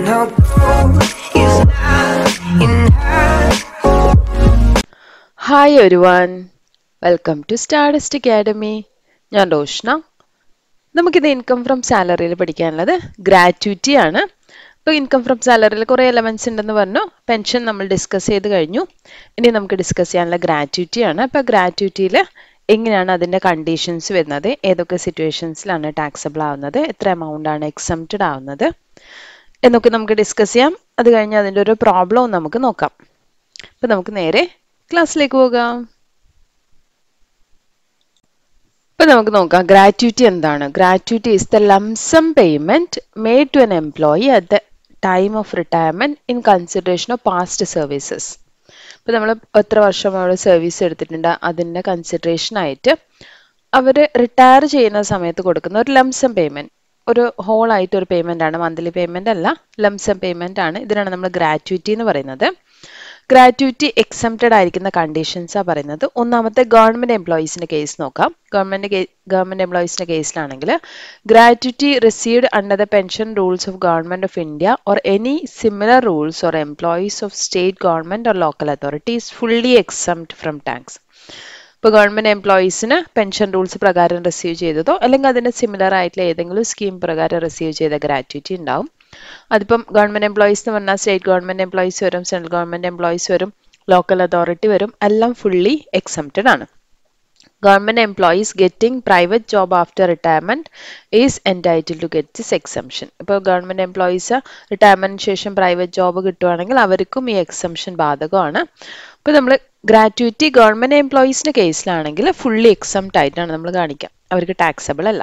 no gold is not enough. Hi ഒരുവൺ welcome to stardust academy ഞാൻ റോഷ്ന നമുക്കിത് income from സാലറിയിൽ പഠിക്കാനുള്ളത് ഗ്രാറ്റുവിറ്റി ആണ് ഇപ്പോൾ ഇൻകം ഫ്രം സാലറിയിൽ കുറേ എലമെൻറ്റ്സ് ഉണ്ടെന്ന് പറഞ്ഞു പെൻഷൻ നമ്മൾ ഡിസ്കസ് ചെയ്ത് കഴിഞ്ഞു ഇനി നമുക്ക് ഡിസ്കസ് ചെയ്യാനുള്ള ഗ്രാറ്റുവിറ്റി ആണ് അപ്പോൾ ഗ്രാറ്റുവിറ്റിയിൽ എങ്ങനെയാണ് അതിൻ്റെ കണ്ടീഷൻസ് വരുന്നത് ഏതൊക്കെ സിറ്റുവേഷൻസിലാണ് ടാക്സബിൾ ആവുന്നത് എത്ര എമൗണ്ട് ആണ് എക്സംപ്റ്റഡ് ആവുന്നത് എന്നൊക്കെ നമുക്ക് ഡിസ്കസ് ചെയ്യാം അത് കഴിഞ്ഞ് അതിൻ്റെ ഒരു പ്രോബ്ലവും നമുക്ക് നോക്കാം അപ്പോൾ നമുക്ക് നേരെ ക്ലാസ്സിലേക്ക് പോകാം ഇപ്പൊ നമുക്ക് നോക്കാം ഗ്രാറ്റുവിറ്റി എന്താണ് gratuity is the lump sum payment made to an employee at the time of retirement in consideration of past services ഇപ്പൊ നമ്മൾ എത്ര വർഷം അവിടെ സർവീസ് എടുത്തിട്ടുണ്ട് അതിന്റെ കൺസിഡറേഷൻ ആയിട്ട് അവർ റിട്ടയർ ചെയ്യുന്ന സമയത്ത് കൊടുക്കുന്ന ഒരു ലംസം പേയ്മെന്റ് ഒരു ഹോൾ ആയിട്ട് ഒരു പേയ്മെന്റ് ആണ് മന്ത്ലി പേയ്മെന്റ് അല്ല ലംസം പേയ്മെന്റ് ആണ് ഇതിനാണ് നമ്മൾ ഗ്രാറ്റുവിറ്റി എന്ന് പറയുന്നത് ഗ്രാറ്റുവിറ്റി എക്സംപ്റ്റഡ് ആയിരിക്കുന്ന കണ്ടീഷൻസ് ആ പറയുന്നത് ഒന്നാമത്തെ ഗവൺമെന്റ് എംപ്ലോയീസിന്റെ കേസ് നോക്കാം ഗവൺമെന്റ് ഗവൺമെന്റ് എംപ്ലോയീസിന്റെ കേസിലാണെങ്കിൽ gratuity received under the pension rules of government of India or any similar rules or employees of state government or local authorities fully exempt from tax ഇപ്പോൾ government എംപ്ലോയീസിന് pension rules പ്രകാരം receive ചെയ്തതോ അല്ലെങ്കിൽ അതിന് similar ആയിട്ടുള്ള ഏതെങ്കിലും scheme പ്രകാരം receive ചെയ്ത ഗ്രാറ്റുവിറ്റി ഉണ്ടാവും അതിപ്പം ഗവൺമെന്റ് എംപ്ലോയീസ് എന്ന് പറഞ്ഞാൽ സ്റ്റേറ്റ് ഗവൺമെന്റ് എംപ്ലോയീസ് വരും സെൻട്രൽ ഗവൺമെന്റ് എംപ്ലോയീസ് വരും ലോക്കൽ അതോറിറ്റി വരും എല്ലാം ഫുള്ളി എക്സംപ്റ്റഡ് ആണ് government employees getting private job after retirement is entitle to get this exemption ഇപ്പോൾ ഗവൺമെന്റ് എംപ്ലോയീസ് റിട്ടയർമെന്റിന് ശേഷം പ്രൈവറ്റ് ജോബ് കിട്ടുവാണെങ്കിൽ അവർക്കും ഈ എക്സംഷൻ ബാധകമാണ് അപ്പോൾ നമ്മൾ ഗ്രാറ്റുവിറ്റി ഗവൺമെന്റ് എംപ്ലോയീസിന്റെ കേസിലാണെങ്കിൽ ഫുള്ളി എക്സംപ്റ്റ് ആയിട്ടാണ് നമ്മൾ കാണിക്കുക അവർക്ക് ടാക്സബിൾ അല്ല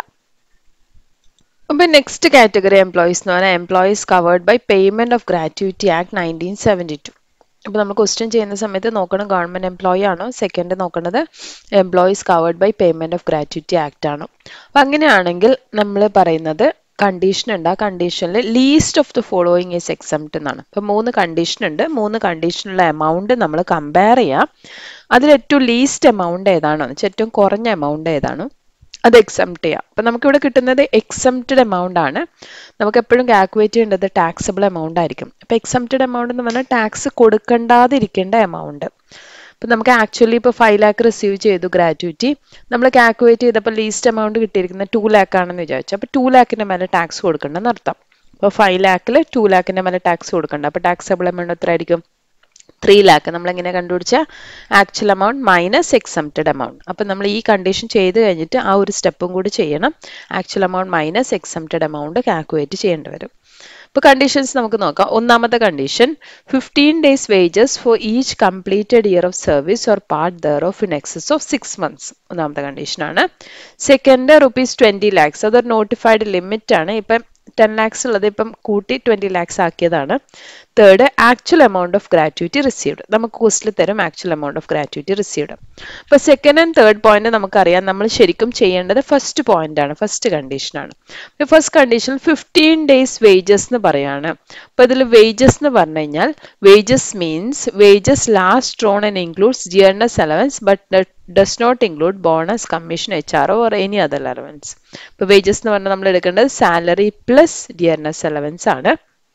അപ്പം നെക്സ്റ്റ് കാറ്റഗറി എംപ്ലോയീസ് എന്ന് പറഞ്ഞാൽ employees covered by payment of gratuity act nineteen seventy two അപ്പോൾ നമ്മൾ ക്വസ്റ്റ്യൻ ചെയ്യുന്ന സമയത്ത് നോക്കണം ഗവൺമെന്റ് എംപ്ലോയി ആണോ സെക്കൻഡ് നോക്കേണ്ടത് employees covered by payment of gratuity act ആണോ അപ്പം അങ്ങനെയാണെങ്കിൽ നമ്മൾ പറയുന്നത് കണ്ടീഷൻ ഉണ്ട് ആ കണ്ടീഷനിൽ least of the following is exempt എന്നാണ് അപ്പം മൂന്ന് കണ്ടീഷൻ ഉണ്ട് മൂന്ന് കണ്ടീഷനുള്ള എമൗണ്ട് നമ്മൾ കമ്പയർ ചെയ്യാം അതിൽ ഏറ്റവും ലീസ്റ്റ് എമൗണ്ട് ഏതാണോ എന്ന് വെച്ചാൽ ഏറ്റവും കുറഞ്ഞ എമൗണ്ട് ഏതാണോ അത് എക്സംപ്റ്റ് ചെയ്യാം അപ്പം നമുക്കിവിടെ കിട്ടുന്നത് എക്സംപ്റ്റഡ് എമൗണ്ട് ആണ് നമുക്ക് എപ്പോഴും കാൽക്കുലേറ്റ് ചെയ്യേണ്ടത് ടാക്സബിൾ എമൗണ്ട് ആയിരിക്കും അപ്പം എക്സംപ്റ്റഡ് എമൗണ്ട് എന്ന് പറഞ്ഞാൽ ടാക്സ് കൊടുക്കേണ്ടാതിരിക്കേണ്ട എമൗണ്ട് അപ്പം നമുക്ക് ആക്ച്വലി ഇപ്പോൾ ഫൈവ് ലാക്ക് റിസീവ് ചെയ്തു ഗ്രാറ്റുവിറ്റി നമ്മൾ കാൽക്കുലേറ്റ് ചെയ്തപ്പോൾ ലീസ്റ്റ് എമൗണ്ട് കിട്ടിയിരിക്കുന്നത് ടു ലാക്ക് ആണെന്ന് വിചാരിച്ചു അപ്പോൾ ടു ലാക്കിൻ്റെ മേലെ ടാക്സ് കൊടുക്കണമെന്ന് അർത്ഥം അപ്പോൾ ഫൈവ് ലാക്കിൽ ടു ലാക്കിൻ്റെ മേലെ ടാക്സ് കൊടുക്കണ്ട അപ്പോൾ ടാക്സബിൾ എമൗണ്ട് എത്ര ആയിരിക്കും ത്രീ ലാക്ക് നമ്മൾ എങ്ങനെ കണ്ടുപിടിച്ച actual amount minus exempted amount അപ്പം നമ്മൾ ഈ കണ്ടീഷൻ ചെയ്ത് കഴിഞ്ഞിട്ട് ആ ഒരു സ്റ്റെപ്പും കൂടി ചെയ്യണം actual amount minus exempted amount calculate ചെയ്യേണ്ടി വരും ഇപ്പോൾ കണ്ടീഷൻസ് നമുക്ക് നോക്കാം ഒന്നാമത്തെ condition fifteen days wages for each completed year of service or part thereof in excess of six months ഒന്നാമത്തെ കണ്ടീഷനാണ് സെക്കൻഡ് റുപ്പീസ് ട്വൻറ്റി ലാക്സ് അതൊരു നോട്ടിഫൈഡ് ലിമിറ്റ് ആണ് ഇപ്പം ടെൻ ലാക്സ് ഉള്ളത് ഇപ്പം കൂട്ടി ട്വൻറ്റി ലാക്സ് ആക്കിയതാണ് third actual amount of gratuity received നമുക്ക് കോസ്റ്റിൽ തരും actual amount of gratuity received അപ്പോൾ സെക്കൻഡ് ആൻഡ് തേർഡ് പോയിന്റ് നമുക്കറിയാം നമ്മൾ ശരിക്കും ചെയ്യേണ്ടത് ഫസ്റ്റ് പോയിന്റ് ആണ് ഫസ്റ്റ് കണ്ടീഷനാണ് first condition fifteen days wages എന്ന് പറയാണ് അപ്പോൾ ഇതിൽ വേജസ് എന്ന് പറഞ്ഞു കഴിഞ്ഞാൽ wages means wages last drawn and includes dearness allowance but does not include bonus commission H R or any other allowance ഇപ്പോൾ വേജസ് എന്ന് പറഞ്ഞാൽ നമ്മൾ എടുക്കേണ്ടത് സാലറി പ്ലസ് ഡിയർനെസ് അലവൻസ് ആണ്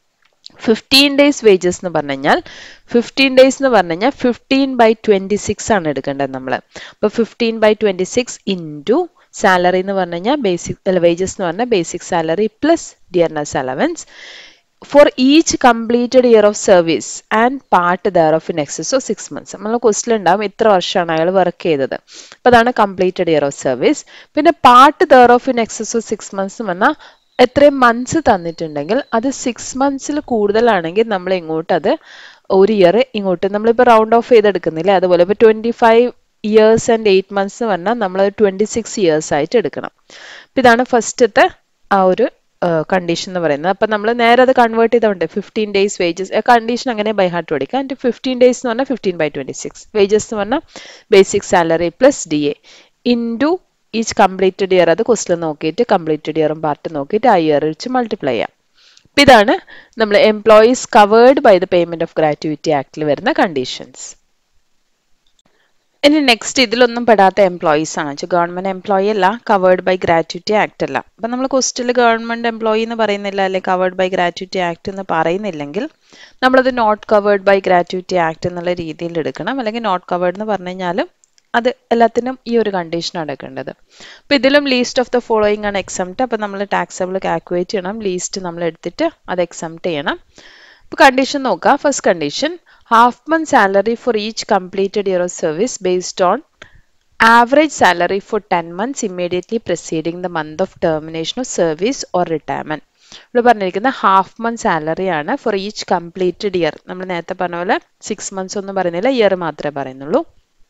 ഫിഫ്റ്റീൻ ഡേയ്സ് വേജസ് എന്ന് പറഞ്ഞു കഴിഞ്ഞാൽ ഫിഫ്റ്റീൻ ഡേയ്സ് എന്ന് പറഞ്ഞു കഴിഞ്ഞാൽ ഫിഫ്റ്റീൻ ബൈ ട്വൻറ്റി സിക്സ് ആണ് എടുക്കേണ്ടത് നമ്മൾ അപ്പോൾ fifteen by twenty six into salary എന്ന് പറഞ്ഞു കഴിഞ്ഞാൽ ബേസിക് അല്ല വേജസ് എന്ന് പറഞ്ഞാൽ basic salary plus dearness allowance for each completed year of service and part thereof in excess of six months നമ്മൾ ക്വസ്റ്റിൽ ഉണ്ടാവും ഇത്ര വർഷമാണ് അയാൾ വർക്ക് ചെയ്തത് അപ്പോൾ അതാണ് കംപ്ലീറ്റഡ് ഇയർ ഓഫ് സർവീസ് പിന്നെ part thereof in excess of six months എന്ന് പറഞ്ഞാൽ എത്രയും മന്ത്സ് തന്നിട്ടുണ്ടെങ്കിൽ അത് സിക്സ് മന്ത്സിൽ കൂടുതലാണെങ്കിൽ നമ്മൾ ഇങ്ങോട്ട് അത് ഒരു ഇയർ ഇങ്ങോട്ട് നമ്മളിപ്പോൾ റൗണ്ട് ഓഫ് ചെയ്തെടുക്കുന്നില്ലേ അതുപോലെ ഇപ്പോൾ twenty five years and eight months എന്ന് പറഞ്ഞാൽ നമ്മൾ ട്വൻറ്റി സിക്സ് ഇയേഴ്സ് ആയിട്ട് എടുക്കണം അപ്പം ഇതാണ് ഫസ്റ്റത്തെ ആ ഒരു കണ്ടീഷൻ എന്ന് പറയുന്നത് അപ്പം നമ്മൾ നേരെ അത് കൺവേർട്ട് ചെയ്തുകൊണ്ട് ഫിഫ്റ്റീൻ ഡേയ്സ് വേജസ് കണ്ടീഷൻ അങ്ങനെ ബൈ ഹാർട്ട് പഠിക്കാം ആൻഡ് ഫിഫ്റ്റീൻ ഡേയ്സ് എന്ന് പറഞ്ഞാൽ fifteen by twenty six wages എന്ന് പറഞ്ഞാൽ basic salary plus D A into each completed year അത് ക്വസ്റ്റിൽ നോക്കിയിട്ട് കംപ്ലീറ്റഡ് ഇയറും പാർട്ട് നോക്കിയിട്ട് ആ ഇയർ വെച്ച് മൾട്ടിപ്ലൈ ചെയ്യാം അപ്പം ഇതാണ് നമ്മൾ employees covered by the payment of gratuity ആക്ടിൽ വരുന്ന കണ്ടീഷൻസ് ഇനി നെക്സ്റ്റ് ഇതിലൊന്നും പെടാത്ത എംപ്ലോയീസ് ആണ് വെച്ചാൽ ഗവൺമെന്റ് എംപ്ലോയി അല്ല കവേർഡ് ബൈ ഗ്രാറ്റുവിറ്റി ആക്ട് അല്ല അപ്പൊ നമ്മൾ ക്വസ്റ്റിൽ ഗവൺമെന്റ് എംപ്ലോയി എന്ന് പറയുന്നില്ല അല്ലെ കവേർഡ് ബൈ ഗ്രാറ്റുവിറ്റി ആക്ട് എന്ന് പറയുന്നില്ലെങ്കിൽ നമ്മളത് not covered by gratuity act എന്നുള്ള രീതിയിൽ എടുക്കണം അല്ലെങ്കിൽ നോട്ട് കവേർഡ് എന്ന് പറഞ്ഞു കഴിഞ്ഞാലും അത് എല്ലാത്തിനും ഈ ഒരു കണ്ടീഷനാണ് എടുക്കേണ്ടത് അപ്പോൾ ഇതിലും ലീസ്റ്റ് ഓഫ് ദ ഫോളോയിങ് ആണ് എക്സംപ്റ്റ് അപ്പോൾ നമ്മൾ ടാക്സബിൾ കാൽക്കുലേറ്റ് ചെയ്യണം ലീസ്റ്റ് നമ്മൾ എടുത്തിട്ട് അത് എക്സംപ്റ്റ് ചെയ്യണം ഇപ്പോൾ കണ്ടീഷൻ നോക്കുക first condition half month salary for each completed year of service based on average salary for ten months immediately preceding the month of termination of service or retirement ഇവിടെ പറഞ്ഞിരിക്കുന്ന half month salary ആണ് for each completed year നമ്മൾ നേരത്തെ പറഞ്ഞ പോലെ six months ഒന്നും പറയുന്നില്ല year മാത്രമേ പറയുന്നുള്ളൂ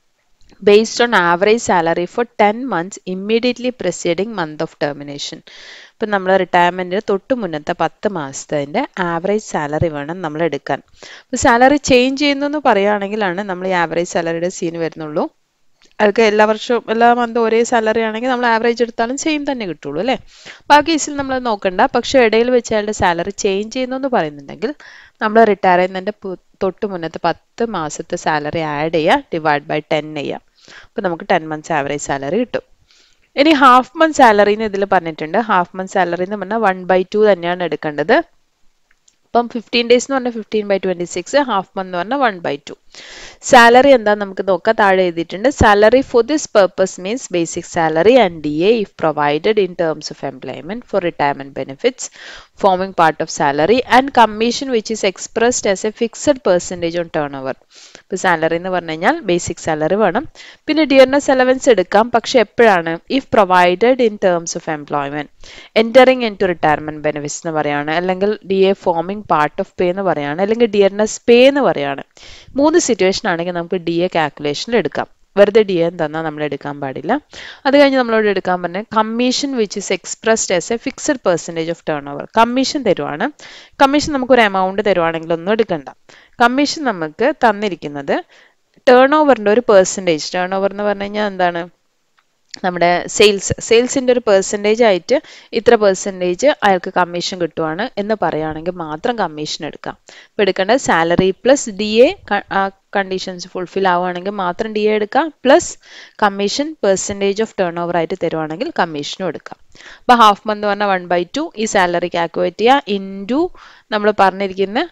based on average salary for 10 months immediately preceding month of termination ഇപ്പം നമ്മൾ റിട്ടയർമെൻറ്റിന് തൊട്ട് മുന്നത്തെ പത്ത് മാസത്തിൻ്റെ ആവറേജ് സാലറി വേണം നമ്മൾ എടുക്കാൻ അപ്പോൾ സാലറി ചേഞ്ച് ചെയ്യുന്നു എന്ന് പറയുകയാണെങ്കിലാണ് നമ്മൾ ഈ ആവറേജ് സാലറിയുടെ സീൻ വരുന്നുള്ളൂ അതൊക്കെ എല്ലാ വർഷവും എല്ലാ മന്തും ഒരേ സാലറി ആണെങ്കിൽ നമ്മൾ ആവറേജ് എടുത്താലും സെയിം തന്നെ കിട്ടുള്ളൂ അല്ലേ അപ്പോൾ ആ കേസിൽ നമ്മൾ നോക്കണ്ട പക്ഷേ ഇടയിൽ വെച്ച് അയാളുടെ സാലറി ചേഞ്ച് ചെയ്യുന്നു എന്ന് പറയുന്നുണ്ടെങ്കിൽ നമ്മൾ റിട്ടയർ ചെയ്യുന്നതിൻ്റെ തൊട്ട് മുന്നത്തെ പത്ത് മാസത്തെ സാലറി ആഡ് ചെയ്യുക ഡിവൈഡ് ബൈ ടെൻ ചെയ്യുക അപ്പോൾ നമുക്ക് ടെൻ മന്ത്സ് ആവറേജ് സാലറി കിട്ടും ഇനി ഹാഫ് മന്ത് സാലറി എന്ന് ഇതിൽ പറഞ്ഞിട്ടുണ്ട് ഹാഫ് മന്ത് സാലറി എന്ന് പറഞ്ഞാൽ വൺ ബൈ ടു തന്നെയാണ് എടുക്കേണ്ടത് അപ്പം ഫിഫ്റ്റീൻ ഡേയ്സ് എന്ന് പറഞ്ഞാൽ fifteen by twenty six half month എന്ന് പറഞ്ഞാൽ വൺ ബൈ ടു സാലറി എന്താ നമുക്ക് നോക്കാം താഴെ എഴുതിയിട്ടുണ്ട് salary for this purpose means basic salary and D A if provided in terms of employment for retirement benefits forming part of salary and commission which is expressed as a fixed percentage on turnover ഇപ്പോൾ സാലറി എന്ന് പറഞ്ഞു കഴിഞ്ഞാൽ basic salary വേണം പിന്നെ dearness allowance എടുക്കാം പക്ഷെ എപ്പോഴാണ് if provided in terms of employment entering into retirement benefits എന്ന് പറയാണ് അല്ലെങ്കിൽ D A forming part of pay എന്ന് പറയാണ് അല്ലെങ്കിൽ ഡിയർനെസ് പേ എന്ന് പറയാണ് മൂന്ന് സിറ്റുവേഷൻ ആണെങ്കിൽ നമുക്ക് ഡി എ കാൽക്കുലേഷനിൽ എടുക്കാം വെറുതെ ഡി എൻ തന്നാൽ നമ്മൾ എടുക്കാൻ പാടില്ല അത് കഴിഞ്ഞ് നമ്മളോട് എടുക്കാൻ പറഞ്ഞ commission which is expressed as a fixed percentage of turnover commission തരുവാണ് കമ്മീഷൻ നമുക്ക് ഒരു എമൗണ്ട് തരുവാണെങ്കിൽ ഒന്നും എടുക്കണ്ട കമ്മീഷൻ നമുക്ക് തന്നിരിക്കുന്നത് ടേൺ ഓവറിൻ്റെ ഒരു പെർസെൻറ്റേജ് ടേൺ ഓവർ എന്ന് പറഞ്ഞു കഴിഞ്ഞാൽ എന്താണ് നമ്മുടെ സെയിൽസ് സെയിൽസിൻ്റെ ഒരു പെർസെൻറ്റേജ് ആയിട്ട് ഇത്ര പെർസെൻറ്റേജ് അയാൾക്ക് കമ്മീഷൻ കിട്ടുവാണ് എന്ന് പറയുകയാണെങ്കിൽ മാത്രം കമ്മീഷൻ എടുക്കാം ഇപ്പോൾ എടുക്കേണ്ടത് salary plus D A conditions fulfil ആവുകയാണെങ്കിൽ മാത്രം ഡി എ എടുക്കാം plus commission percentage of turnover ആയിട്ട് തരുവാണെങ്കിൽ കമ്മീഷനും എടുക്കാം അപ്പോൾ ഹാഫ് മന്ത് പറഞ്ഞാൽ വൺ ബൈ ടു ഈ സാലറി കാൽക്കുലേറ്റ് ചെയ്യുക ഇൻ ടു നമ്മൾ പറഞ്ഞിരിക്കുന്ന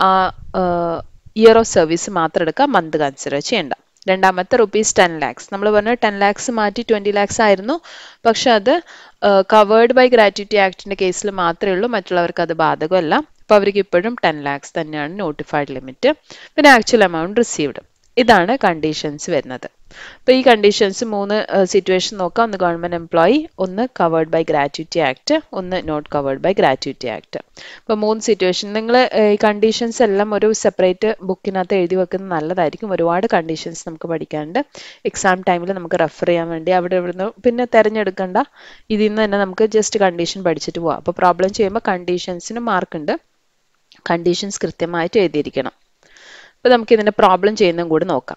ഇയർ ഓഫ് സർവീസ് മാത്രം എടുക്കാം മന്ത് കൺസിഡർ ചെയ്യേണ്ട രണ്ടാമത്തെ റുപ്പീസ് ടെൻ ലാക്സ് നമ്മൾ പറഞ്ഞു ടെൻ ലാക്സ് മാറ്റി ട്വൻറ്റി ലാക്സ് ആയിരുന്നു പക്ഷെ അത് കവേർഡ് ബൈ ഗ്രാറ്റുവിറ്റി ആക്ടിൻ്റെ കേസിൽ മാത്രമേ ഉള്ളൂ മറ്റുള്ളവർക്ക് അത് ബാധകമല്ല അപ്പോൾ അവർക്ക് ഇപ്പോഴും ടെൻ ലാക്സ് തന്നെയാണ് നോട്ടിഫൈഡ് ലിമിറ്റ് പിന്നെ ആക്ച്വൽ എമൗണ്ട് റിസീവ്ഡ് ഇതാണ് കണ്ടീഷൻസ് വരുന്നത് അപ്പോൾ ഈ കണ്ടീഷൻസ് മൂന്ന് സിറ്റുവേഷൻ നോക്കാം ഒന്ന് ഗവൺമെൻറ് എംപ്ലോയി ഒന്ന് കവേർഡ് ബൈ ഗ്രാറ്റുവിറ്റി ആക്ട് ഒന്ന് not covered by gratuity act അപ്പോൾ മൂന്ന് സിറ്റുവേഷൻ നിങ്ങൾ ഈ കണ്ടീഷൻസ് എല്ലാം ഒരു സെപ്പറേറ്റ് ബുക്കിനകത്ത് എഴുതി വെക്കുന്നത് നല്ലതായിരിക്കും ഒരുപാട് കണ്ടീഷൻസ് നമുക്ക് പഠിക്കാനുണ്ട് എക്സാം ടൈമിൽ നമുക്ക് റെഫർ ചെയ്യാൻ വേണ്ടി അവിടെ ഇവിടുന്ന് പിന്നെ തിരഞ്ഞെടുക്കേണ്ട ഇതിൽ നിന്ന് തന്നെ നമുക്ക് ജസ്റ്റ് കണ്ടീഷൻ പഠിച്ചിട്ട് പോവാം അപ്പോൾ പ്രോബ്ലം ചെയ്യുമ്പോൾ കണ്ടീഷൻസിന് മാർക്കുണ്ട് കണ്ടീഷൻസ് കൃത്യമായിട്ട് എഴുതിയിരിക്കണം അപ്പോൾ നമുക്ക് ഇതിൻ്റെ പ്രോബ്ലം ചെയ്യുന്നതും കൂടി നോക്കാം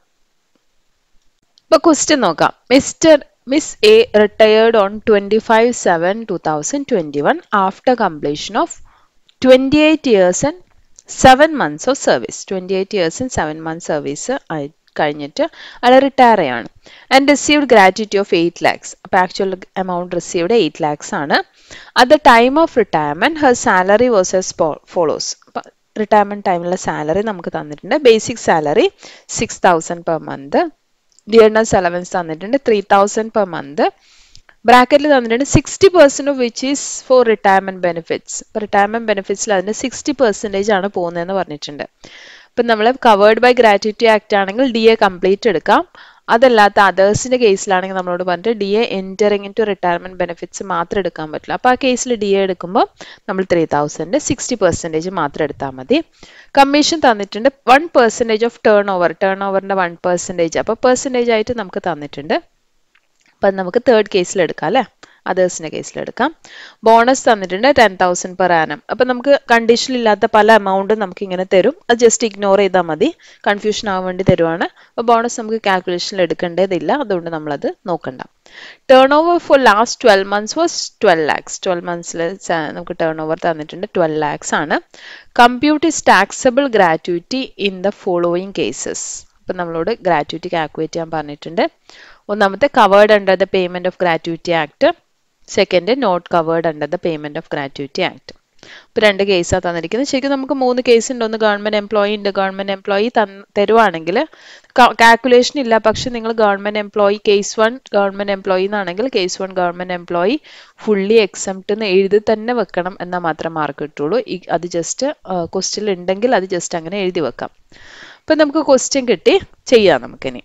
ഇപ്പോൾ ക്വസ്റ്റ്യൻ നോക്കാം mister miss a retired on twenty five seven two thousand twenty one after completion of twenty eight years and seven months of service twenty eight years and seven months service ആയി കഴിഞ്ഞിട്ട് അയാൾ retire ചെയ്യാണ് and received gratuity of eight lakhs അപ്പോൾ actual amount received eight lakhs ആണ് at the time of retirement her salary was as follows retirement ടൈമിലുള്ള salary നമുക്ക് തന്നിട്ടുണ്ട് basic salary six thousand per month dearness allowance തന്നിട്ടുണ്ട് ത്രീ തൗസൻഡ് പെർ മന്ത് ബ്രാക്കറ്റിൽ തന്നിട്ടുണ്ട് sixty percent of which is for retirement benefits ഇപ്പോൾ retirement ബെനിഫിറ്റ്സിൽ അതിൻ്റെ sixty percentage ആണ് പോകുന്നതെന്ന് പറഞ്ഞിട്ടുണ്ട് ഇപ്പം നമ്മൾ കവേർഡ് ബൈ ഗ്രാറ്റുവിറ്റി ആക്ട് ആണെങ്കിൽ ഡി എ കംപ്ലീറ്റ് എടുക്കാം അതല്ലാത്ത അതേഴ്സിന്റെ കേസിലാണെങ്കിൽ നമ്മളോട് പറഞ്ഞിട്ട് D A entering into retirement benefits മാത്രം എടുക്കാൻ പറ്റില്ല അപ്പോൾ ആ കേസിൽ ഡി എ എടുക്കുമ്പോൾ നമ്മൾ ത്രീ തൗസൻഡ് സിക്സ്റ്റി പെർസെൻറ്റേജ് മാത്രം എടുത്താൽ മതി കമ്മീഷൻ തന്നിട്ടുണ്ട് one percentage of turnover ടേൺ ഓവറിൻ്റെ വൺ പെർസെൻറ്റേജ് അപ്പോൾ പെർസെൻറ്റേജ് ആയിട്ട് നമുക്ക് തന്നിട്ടുണ്ട് അപ്പം നമുക്ക് തേർഡ് കേസിൽ എടുക്കാം അല്ലേ അതേഴ്സിൻ്റെ കേസിലെടുക്കാം ബോണസ് തന്നിട്ടുണ്ട് ടെൻ തൗസൻഡ് പെർ ആനം അപ്പം നമുക്ക് കണ്ടീഷൻ ഇല്ലാത്ത പല എമൗണ്ടും നമുക്ക് ഇങ്ങനെ തരും അത് ജസ്റ്റ് ഇഗ്നോർ ചെയ്താൽ മതി കൺഫ്യൂഷൻ ആവാൻ വേണ്ടി തരുവാണ് അപ്പോൾ ബോണസ് നമുക്ക് കാൽക്കുലേഷനിൽ എടുക്കേണ്ടതില്ല അതുകൊണ്ട് നമ്മളത് നോക്കണ്ട turnover for last twelve months was twelve lakhs twelve മന്ത്സിൽ നമുക്ക് ടേൺ ഓവർ തന്നിട്ടുണ്ട് ട്വൽവ് ലാക്സ് ആണ് compute is taxable gratuity in the following cases ഇപ്പം നമ്മളോട് ഗ്രാറ്റുവിറ്റി കാൽക്കുലേറ്റ് ചെയ്യാൻ പറഞ്ഞിട്ടുണ്ട് ഒന്നാമത്തെ covered under the payment of gratuity act second not covered under the payment of gratuity act ഇപ്പൊ രണ്ട് കേസാണ് തന്നിരിക്കുന്നത് ശരിക്കും നമുക്ക് മൂന്ന് കേസ് ഉണ്ട് ഒന്ന് ഗവൺമെന്റ് എംപ്ലോയി ഉണ്ട് ഗവൺമെന്റ് എംപ്ലോയി തരുവാണെങ്കിൽ കാൽക്കുലേഷൻ ഇല്ല പക്ഷെ നിങ്ങൾ government employee case one government employee എന്നാണെങ്കിൽ case one government employee fully exempt എന്ന് എഴുതി തന്നെ വെക്കണം എന്നാൽ മാത്രം മാർക്ക് കിട്ടുള്ളൂ അത് ജസ്റ്റ് ക്വസ്റ്റ്യൻ ഉണ്ടെങ്കിൽ അത് ജസ്റ്റ് അങ്ങനെ എഴുതി വെക്കാം അപ്പൊ നമുക്ക് ക്വസ്റ്റ്യൻ കിട്ടി ചെയ്യാം നമുക്കിനി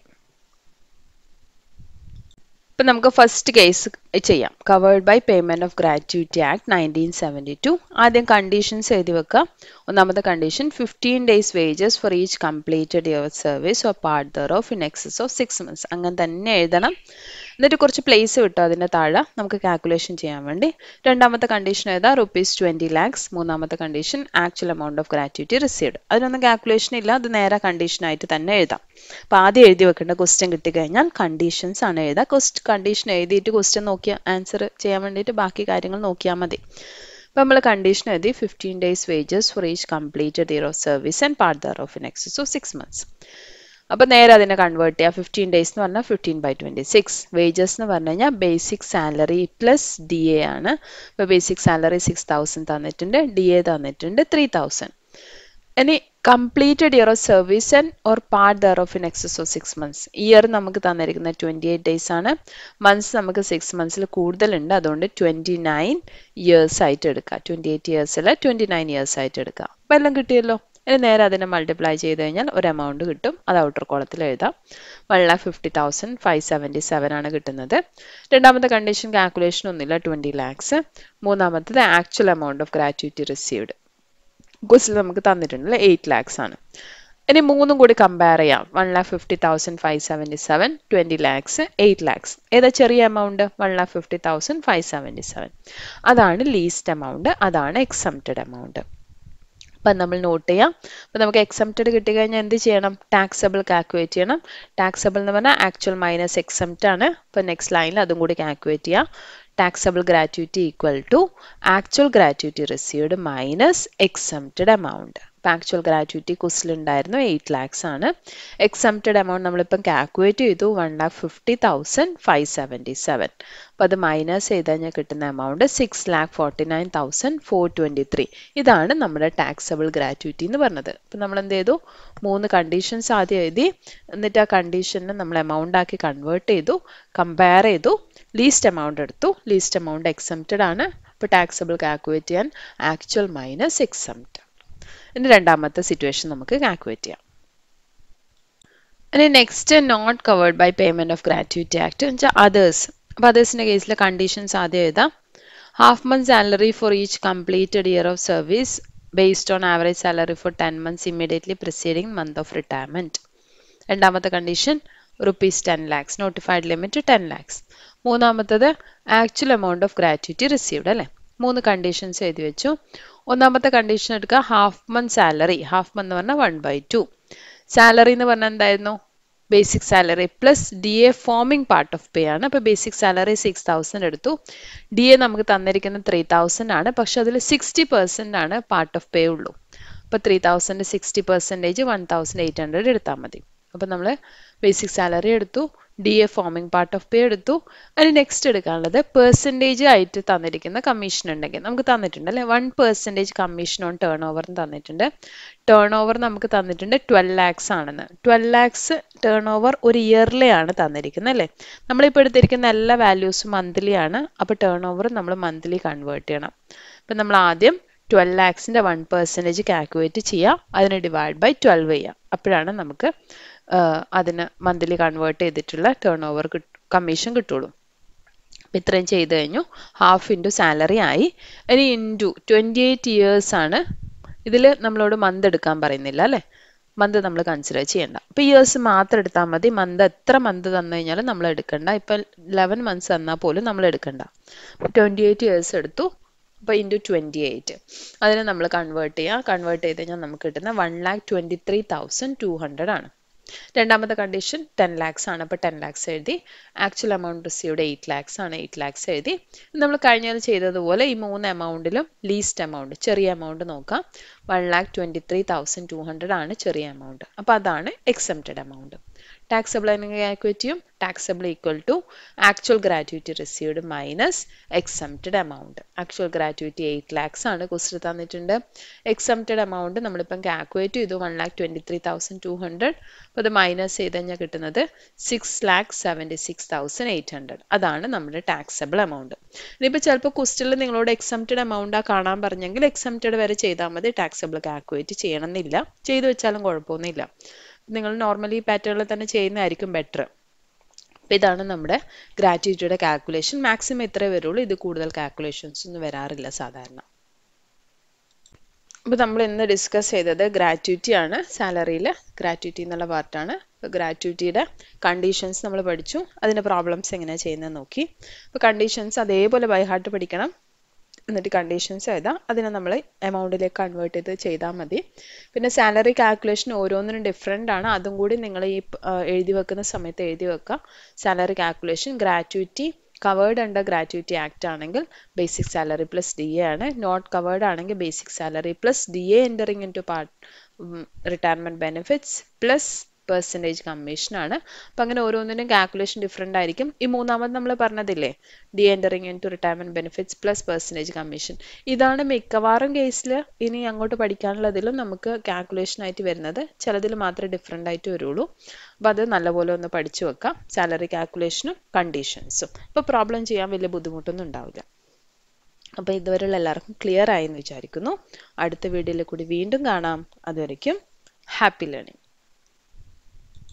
ഇപ്പം നമുക്ക് ഫസ്റ്റ് കേസ് ചെയ്യാം covered by payment of gratuity act nineteen seventy two ആദ്യം കണ്ടീഷൻസ് എഴുതി വെക്കുക ഒന്നാമത്തെ condition fifteen days wages for each completed your service or part thereof in excess of six months അങ്ങനെ തന്നെ എഴുതണം എന്നിട്ട് കുറച്ച് പ്ലേസ് വിട്ടു അതിൻ്റെ താഴെ നമുക്ക് കാൽക്കുലേഷൻ ചെയ്യാൻ വേണ്ടി രണ്ടാമത്തെ കണ്ടീഷൻ ഏതാ റുപ്പീസ് ട്വൻറ്റി ലാക്സ് മൂന്നാമത്തെ condition actual amount of gratuity received അതിനൊന്നും കാൽക്കുലേഷൻ ഇല്ല അത് നേരെ കണ്ടീഷനായിട്ട് തന്നെ എഴുതാം അപ്പോൾ ആദ്യം എഴുതി വെക്കേണ്ട ക്വസ്റ്റ്യൻ കിട്ടിക്കഴിഞ്ഞാൽ കണ്ടീഷൻസ് ആണ് എഴുതുക ക്വസ്റ്റ് കണ്ടീഷൻ എഴുതിയിട്ട് ക്വസ്റ്റ്യൻ നോക്കിയാൽ ആൻസർ ചെയ്യാൻ വേണ്ടിയിട്ട് ബാക്കി കാര്യങ്ങൾ നോക്കിയാൽ മതി അപ്പോൾ നമ്മൾ കണ്ടീഷൻ എഴുതി fifteen days wages for each completed year of service and part thereof in excess of six months അപ്പോൾ നേരെ അതിനെ കൺവേർട്ട് ചെയ്യുക ഫിഫ്റ്റീൻ ഡേയ്സ് എന്ന് പറഞ്ഞാൽ fifteen by twenty six wages എന്ന് പറഞ്ഞു കഴിഞ്ഞാൽ basic salary plus D A ആണ് ഇപ്പോൾ ബേസിക് സാലറി സിക്സ് തൗസൻഡ് തന്നിട്ടുണ്ട് ഡി എ തന്നിട്ടുണ്ട് ത്രീ തൗസൻഡ് ഇനി completed year of service and or part thereof in excess of six months year നമുക്ക് തന്നിരിക്കുന്നത് ട്വൻറ്റി എയ്റ്റ് ഡേയ്സ് ആണ് months നമുക്ക് six മന്ത്സിൽ കൂടുതലുണ്ട് അതുകൊണ്ട് ട്വൻറ്റി നയൻ ഇയേഴ്സ് ആയിട്ട് എടുക്കുക ട്വൻറ്റി എയ്റ്റ് ഇയേഴ്സിൽ ട്വൻറ്റി നയൻ ഇയേഴ്സ് ആയിട്ട് എടുക്കുക അപ്പോൾ എല്ലാം കിട്ടിയല്ലോ ഇനി നേരെ അതിനെ മൾട്ടിപ്ലൈ ചെയ്ത് കഴിഞ്ഞാൽ ഒരു എമൗണ്ട് കിട്ടും അത് ഔട്ടർ കോളത്തിൽ എഴുതാം one lakh fifty thousand five seventy seven ആണ് കിട്ടുന്നത് രണ്ടാമത്തെ കണ്ടീഷൻ കാൽക്കുലേഷൻ ഒന്നുമില്ല ട്വൻറ്റി ലാക്സ് മൂന്നാമത്തത് actual amount of gratuity received ക്വസ്റ്റിൽ നമുക്ക് തന്നിട്ടുണ്ട് എയ്റ്റ് ലാക്സ് ആണ് ഇനി മൂന്നും കൂടി കമ്പയർ ചെയ്യാം one lakh fifty thousand five seventy seven twenty lakhs eight lakhs ഏതാ ചെറിയ amount one lakh fifty thousand five seventy seven അതാണ് ലീസ്റ്റ് എമൗണ്ട് അതാണ് എക്സംപ്റ്റഡ് എമൗണ്ട് അപ്പം നമ്മൾ നോട്ട് ചെയ്യാം അപ്പം നമുക്ക് എക്സംപ്റ്റഡ് കിട്ടിക്കഴിഞ്ഞാൽ എന്ത് ചെയ്യണം ടാക്സബിൾ കാൽക്കുലേറ്റ് ചെയ്യണം ടാക്സബിൾ എന്ന് പറഞ്ഞാൽ ആക്ച്വൽ മൈനസ് എക്സംപ്റ്റ് ആണ് ഇപ്പം നെക്സ്റ്റ് ലൈനിൽ അതും കൂടി കാൽക്കുലേറ്റ് ചെയ്യാം taxable gratuity equal to actual gratuity received minus exempted amount ഇപ്പം ആക്ച്വൽ ഗ്രാറ്റുവിറ്റി കുസിലുണ്ടായിരുന്നു എയ്റ്റ് ലാക്സ് ആണ് എക്സംപ്റ്റഡ് എമൗണ്ട് നമ്മളിപ്പം കാൽക്കുലേറ്റ് ചെയ്തു one lakh fifty thousand five seventy seven അപ്പോൾ അത് മൈനസ് ചെയ്ത് കഴിഞ്ഞാൽ കിട്ടുന്ന amount six lakh forty nine thousand four twenty three ഇതാണ് നമ്മുടെ ടാക്സബിൾ ഗ്രാറ്റുവിറ്റി എന്ന് പറഞ്ഞത് അപ്പം നമ്മൾ എന്ത് ചെയ്തു മൂന്ന് കണ്ടീഷൻസ് ആദ്യം എഴുതി എന്നിട്ട് ആ കണ്ടീഷനെ നമ്മൾ എമൗണ്ട് ആക്കി കൺവേർട്ട് ചെയ്തു കമ്പയർ ചെയ്തു ലീസ്റ്റ് എമൗണ്ട് എടുത്തു ലീസ്റ്റ് എമൗണ്ട് എക്സംപ്റ്റഡ് ആണ് അപ്പോൾ ടാക്സബിൾ കാൽക്കുലേറ്റ് ചെയ്യാൻ ആക്ച്വൽ മൈനസ് എക്സംപ്റ്റ് ഇനി രണ്ടാമത്തെ സിറ്റുവേഷൻ നമുക്ക് കാൽക്കുലേറ്റ് ചെയ്യാം ഇനി next not covered by payment of gratuity act എന്ന് വെച്ചാൽ അതേഴ്സ് അപ്പോൾ അതേഴ്സിൻ്റെ കേസിലെ കണ്ടീഷൻസ് ആദ്യം എഴുതാം half month salary for each completed year of service based on average salary for ten months immediately preceding month of retirement രണ്ടാമത്തെ condition rupees ten lakhs notified limit ten lakhs മൂന്നാമത്തത് actual amount of gratuity received അല്ലേ മൂന്ന് conditions എഴുതി വെച്ചു ഒന്നാമത്തെ condition എടുക്കുക half month salary half month എന്ന് പറഞ്ഞാൽ വൺ ബൈ ടു സാലറി എന്ന് പറഞ്ഞാൽ എന്തായിരുന്നു basic salary plus D A forming part of pay ആണ് അപ്പോൾ ബേസിക് സാലറി സിക്സ് തൗസൻഡ് എടുത്തു ഡി എ നമുക്ക് തന്നിരിക്കുന്നത് ത്രീ തൗസൻഡ് ആണ് പക്ഷെ അതിൽ സിക്സ്റ്റി പെർസെൻ്റ് ആണ് പാർട്ട് ഓഫ് പേ ഉള്ളൂ അപ്പോൾ three thousand sixty percentage one thousand eight hundred എടുത്താൽ മതി അപ്പോൾ നമ്മൾ ബേസിക് സാലറി എടുത്തു D A forming part of pay എടുത്തു അതിന് നെക്സ്റ്റ് എടുക്കാനുള്ളത് പെർസെൻറ്റേജ് ആയിട്ട് തന്നിരിക്കുന്ന കമ്മീഷൻ ഉണ്ടെങ്കിൽ നമുക്ക് തന്നിട്ടുണ്ട് അല്ലേ one percentage commission on turnover തന്നിട്ടുണ്ട് ടേൺ ഓവർ നമുക്ക് തന്നിട്ടുണ്ട് ട്വൽവ് ലാക്സ് ആണെന്ന് ട്വൽവ് ലാക്സ് ടേൺ ഓവർ ഒരു ഇയർലി ആണ് തന്നിരിക്കുന്നത് അല്ലേ നമ്മളിപ്പോൾ എടുത്തിരിക്കുന്ന എല്ലാ വാല്യൂസും മന്ത്ലി ആണ് അപ്പോൾ ടേൺ ഓവർ നമ്മൾ മന്ത്ലി കൺവേർട്ട് ചെയ്യണം അപ്പം നമ്മൾ ആദ്യം ട്വൽവ് ലാക്സിൻ്റെ വൺ പെർസെൻറ്റേജ് കാൽക്കുലേറ്റ് ചെയ്യുക അതിന് ഡിവൈഡ് ബൈ ട്വൽവ് ചെയ്യുക അപ്പോഴാണ് നമുക്ക് അതിന് മന്ത്ലി കൺവേർട്ട് ചെയ്തിട്ടുള്ള ടേൺ ഓവർ കമ്മീഷൻ കിട്ടുള്ളൂ അപ്പം ഇത്രയും ചെയ്ത് കഴിഞ്ഞു ഹാഫ് ഇൻറ്റു സാലറി ആയി ഇനി ഇൻറ്റു ട്വൻറ്റി എയ്റ്റ് ഇയേഴ്സ് ആണ് ഇതിൽ നമ്മളോട് മന്ത് എടുക്കാൻ പറയുന്നില്ല അല്ലേ മന്ത് നമ്മൾ കൺസിഡർ ചെയ്യണ്ട അപ്പോൾ ഇയേഴ്സ് മാത്രം എടുത്താൽ മതി മന്ത് എത്ര മന്ത് തന്നു കഴിഞ്ഞാലും നമ്മൾ എടുക്കണ്ട ഇപ്പം ലെവൻ മന്ത്സ് തന്നാൽ പോലും നമ്മൾ എടുക്കണ്ട ട്വൻറ്റി എയ്റ്റ് ഇയേഴ്സ് എടുത്തു അപ്പോൾ ഇൻറ്റു ട്വൻറ്റി എയ്റ്റ് അതിനെ നമ്മൾ കൺവേർട്ട് ചെയ്യുക കൺവേർട്ട് ചെയ്ത് കഴിഞ്ഞാൽ നമുക്ക് കിട്ടുന്ന one lakh twenty three thousand two hundred ആണ് രണ്ടാമത്തെ കണ്ടീഷൻ ടെൻ ലാക്സ് ആണ് അപ്പോൾ ടെൻ ലാക്സ് എഴുതി actual amount received eight lakhs ആണ് എയ്റ്റ് ലാക്സ് എഴുതി നമ്മൾ കഴിഞ്ഞത് ചെയ്തതുപോലെ ഈ മൂന്ന് എമൗണ്ടിലും ലീസ്റ്റ് എമൗണ്ട് ചെറിയ എമൗണ്ട് നോക്കാം one lakh twenty three thousand two hundred ആണ് ചെറിയ എമൗണ്ട് അപ്പോൾ അതാണ് എക്സംപ്റ്റഡ് എമൗണ്ട് ടാക്സബിൾ ആക്വിറ്റിയും taxable equal to actual gratuity received minus exempted amount actual gratuity eight lakhs ആണ് കുസ്റ്റ് തന്നിട്ടുണ്ട് എക്സംപ്റ്റഡ് എമൗണ്ട് നമ്മളിപ്പം കാൽക്കുലേറ്റ് ചെയ്തു one lakh twenty three thousand two hundred അപ്പോൾ അത് മൈനസ് ചെയ്ത് കഴിഞ്ഞാൽ കിട്ടുന്നത് six lakh seventy six thousand eight hundred അതാണ് നമ്മുടെ ടാക്സബിൾ എമൗണ്ട് ഇനിയിപ്പോൾ ചിലപ്പോൾ ക്വസ്റ്റിൽ നിങ്ങളോട് എക്സംപ്റ്റഡ് എമൗണ്ടാണ് കാണാൻ പറഞ്ഞെങ്കിൽ എക്സംപ്റ്റഡ് വരെ ചെയ്താൽ മതി ടാക്സബിൾ കാൽക്കുലേറ്റ് ചെയ്യണമെന്നില്ല ചെയ്തു വെച്ചാലും കുഴപ്പമൊന്നുമില്ല നിങ്ങൾ നോർമലി പാറ്റേണിൽ തന്നെ ചെയ്യുന്നതായിരിക്കും ബെറ്റർ അപ്പോൾ ഇതാണ് നമ്മുടെ ഗ്രാറ്റുവിറ്റിയുടെ കാൽക്കുലേഷൻ മാക്സിമം ഇത്രേ വരുള്ളൂ ഇത് കൂടുതൽ കാൽക്കുലേഷൻസ് ഒന്നും വരാറില്ല സാധാരണ അപ്പോൾ നമ്മൾ ഇന്ന് ഡിസ്കസ് ചെയ്തത് ഗ്രാറ്റുവിറ്റി ആണ് സാലറിയിൽ ഗ്രാറ്റുവിറ്റി എന്നുള്ള പാർട്ടാണ് അപ്പോൾ ഗ്രാറ്റുവിറ്റിയുടെ കണ്ടീഷൻസ് നമ്മൾ പഠിച്ചു അതിൻ്റെ പ്രോബ്ലംസ് എങ്ങനെയാണ് ചെയ്യുന്നത് നോക്കി അപ്പോൾ കണ്ടീഷൻസ് അതേപോലെ ബൈ ഹാർട്ട് പഠിക്കണം എന്നിട്ട് കണ്ടീഷൻസ് എഴുതാം അതിനെ നമ്മൾ എമൗണ്ടിലേക്ക് കൺവേർട്ട് ചെയ്ത് ചെയ്താൽ മതി പിന്നെ സാലറി കാൽക്കുലേഷൻ ഓരോന്നിനും ഡിഫറെൻ്റ് ആണ് അതും കൂടി നിങ്ങൾ ഈ എഴുതി വെക്കുന്ന സമയത്ത് എഴുതി വെക്കുക salary calculation gratuity covered under gratuity act ആണെങ്കിൽ basic salary plus D A ആണ് നോട്ട് കവേർഡ് ആണെങ്കിൽ basic salary plus D A entering into part retirement benefits plus percentage commission ആണ് അപ്പം അങ്ങനെ ഓരോന്നിനും കാൽക്കുലേഷൻ ഡിഫറെൻ്റ് ആയിരിക്കും ഈ മൂന്നാമത് നമ്മൾ പറഞ്ഞതില്ലേ D entering into retirement benefits plus percentage commission ഇതാണ് മിക്കവാറും കേസിൽ ഇനി അങ്ങോട്ട് പഠിക്കാനുള്ളതിലും നമുക്ക് കാൽക്കുലേഷൻ ആയിട്ട് വരുന്നത് ചിലതിൽ മാത്രമേ ഡിഫറെൻ്റ് ആയിട്ട് വരുള്ളൂ അപ്പോൾ അത് നല്ലപോലെ ഒന്ന് പഠിച്ചു വെക്കാം സാലറി കാൽക്കുലേഷനും കണ്ടീഷൻസും അപ്പോൾ പ്രോബ്ലം ചെയ്യാൻ വലിയ ബുദ്ധിമുട്ടൊന്നും ഉണ്ടാവില്ല അപ്പോൾ ഇതുവരെയുള്ള എല്ലാവർക്കും ക്ലിയർ ആയെന്ന് വിചാരിക്കുന്നു അടുത്ത വീഡിയോയിൽ കൂടി വീണ്ടും കാണാം അതുവരയ്ക്കും ഹാപ്പി ലേണിംഗ്